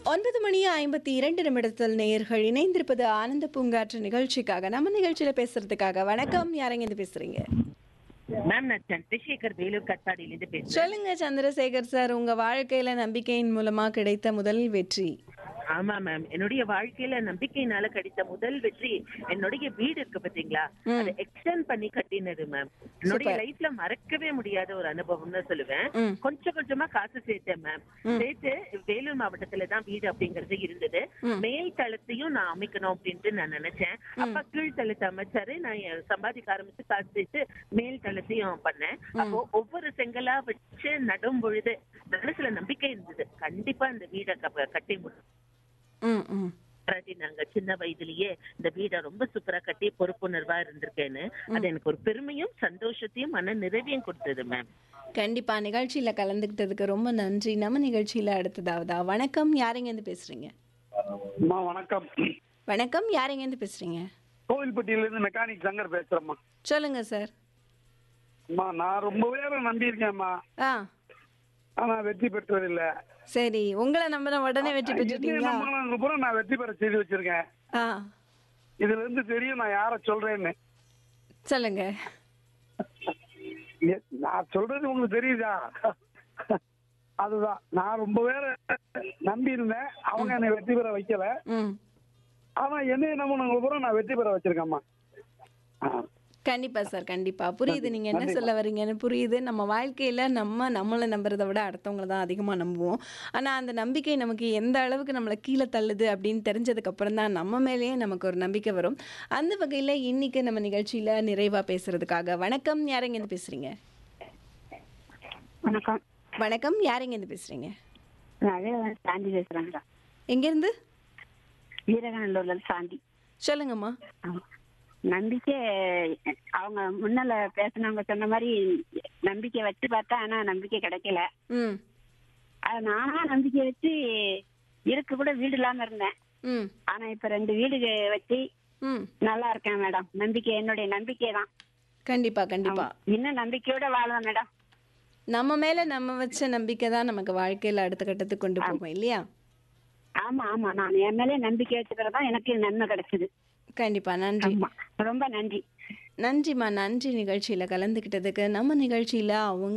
ஒன்பது மணி ஐம்பத்தி இரண்டு நிமிடத்தில் நேயர்கள் இணைந்திருப்பது ஆனந்த பூங்காற்று நிகழ்ச்சிக்காக நம்ம நிகழ்ச்சியில பேசுறதுக்காக வணக்கம் யாரங்க இருந்து பேசுறீங்க மேம் நான் சந்திரசேகர் வேலூர் கட்பாடியிலிருந்து பேசுறேன் சொல்லுங்க சந்திரசேகர் சார் உங்க வாழ்க்கையில நம்பிக்கையின் மூலமா கிடைத்த முதல் வெற்றி ஆமா மேம் என்னுடைய வாழ்க்கையில நம்பிக்கையினால கிடைத்த முதல் வெற்றி என்னுடைய வீடு இருக்கு பாத்தீங்களா அதை எக்ஸ்டெண்ட் பண்ணி கட்டினது மேம் என்னுடைய Super. லைஃப்ல மறக்கவே முடியாத ஒரு அனுபவம்னு சொல்லுவேன் ம். கொஞ்சம் கொஞ்சமா காசு சேர்த்தேன் மேம் சேர்த்து வேலூர் மாவட்டத்துல தான் வீடு அப்படிங்கறது இருந்தது மேல் தளத்தையும் நான் அமைக்கணும் அப்படின்ட்டு நான் நினைச்சேன் அப்ப கீழ் தளத்தை அமைச்சாரு நான் என் சம்பாதிக்க ஆரம்பிச்சு காசு சேர்த்து மேல் தளத்தையும் பண்ணேன் அப்போ ஒவ்வொரு செங்கலா வச்சு நடும் பொழுது மனசுல நம்பிக்கை இருந்தது கண்டிப்பா இந்த வீடை க- கட்டி முடியும் ம் ம் பாராட்டி நாங்க சின்ன வயதிலேயே இந்த வீடை ரொம்ப சூப்பரா கட்டி பொறுப்புணர்வா இருந்திருக்கேன்னு அது எனக்கு ஒரு பெருமையும் சந்தோஷத்தையும் மன நிறைவையும் கொடுத்தது மேம் கண்டிப்பா நிகழ்ச்சியில கலந்துக்கிட்டதுக்கு ரொம்ப நன்றி நம்ம நிகழ்ச்சியில அடுத்ததாவதா வணக்கம் யாரங்க இருந்து பேசுறீங்க அம்மா வணக்கம் வணக்கம் யாரங்க இருந்து பேசுறீங்க கோவில்பட்டியிலிருந்து மெக்கானிக் சங்கர் பேசுறேம்மா சொல்லுங்க சார் அம்மா நான் ரொம்ப பேரை நம்பியிருக்கேன்மா ஆ ஆனா வெற்றி பெற்றதில்ல சரி உங்களை நம்பின உடனே வெற்றி பெற்றுட்டீங்களா நம்ம பூரா நான் வெற்றி பெற செய்து வச்சிருக்கேன் ஆ இதுல இருந்து தெரியும் நான் யார சொல்றேன்னு சொல்லுங்க எ- நான் சொல்றது உங்களுக்கு தெரியுதா அதுதான் நான் ரொம்ப பேரை நம்பி இருந்தேன் அவங்க என்னை வெற்றி பெற வைக்கல ம் ஆனா என்னைய நம்பினவங்க பூரா நான் வெற்றி பெற வச்சிருக்கேன்மா ஆ. கண்டிப்பா சார் கண்டிப்பா புரியுது நீங்க என்ன சொல்ல வரீங்கன்னு புரியுது நம்ம வாழ்க்கையில நம்ம நம்மளை நம்புறதை விட அடுத்தவங்கள தான் அதிகமா நம்புவோம் ஆனா அந்த நம்பிக்கை நமக்கு எந்த அளவுக்கு நம்மளை கீழே தள்ளுது அப்படின்னு தெரிஞ்சதுக்கு அப்புறம் தான் நம்ம மேலேயே நமக்கு ஒரு நம்பிக்கை வரும் அந்த வகையில இன்னைக்கு நம்ம நிகழ்ச்சியில நிறைவா பேசுறதுக்காக வணக்கம் யாரெங்க இருந்து பேசுறீங்க வணக்கம் வணக்கம் யாரெங்க இருந்து பேசுறீங்க நான் வீரகன் சாந்தி பேசுறேங்க எங்க இருந்து வீரகநல்லூர்ல இருந்து சாந்தி சொல்லுங்கம்மா ஆமா. நம்பிக்கை அவங்க முன்னால பேசினவங்க சொன்ன மாதிரி நம்பிக்கை வச்சு பார்த்தா ஆனா நம்பிக்கை கிடைக்கல ம் அது நானா நம்பிக்கை வச்சு இருக்கு கூட வீடு இல்லாம இருந்தேன் ம் ஆனா இப்ப ரெண்டு வீடு வச்சு ம் நல்லா இருக்கேன் மேடம் நம்பிக்கை என்னுடைய நம்பிக்கை தான் கண்டிப்பா கண்டிப்பா இன்னும் நம்பிக்கையோட வாழ்வேன் மேடம் நம்ம மேல நம்ம வச்ச நம்பிக்கை தான் நமக்கு வாழ்க்கையில அடுத்த கட்டத்துக்கு கொண்டு போகும் இல்லையா ஆமா ஆமா நான் என் மேலே நம்பிக்கை வச்சுக்கிறதான் எனக்கு நன்மை கிடைச்சது கண்டிப்பா நன்றி ஆமா ரொம்ப நன்றி நன்றிம்மா நன்றி நிகழ்ச்சியில கலந்துக்கிட்டதுக்கு நம்ம நிகழ்ச்சியில அவங்க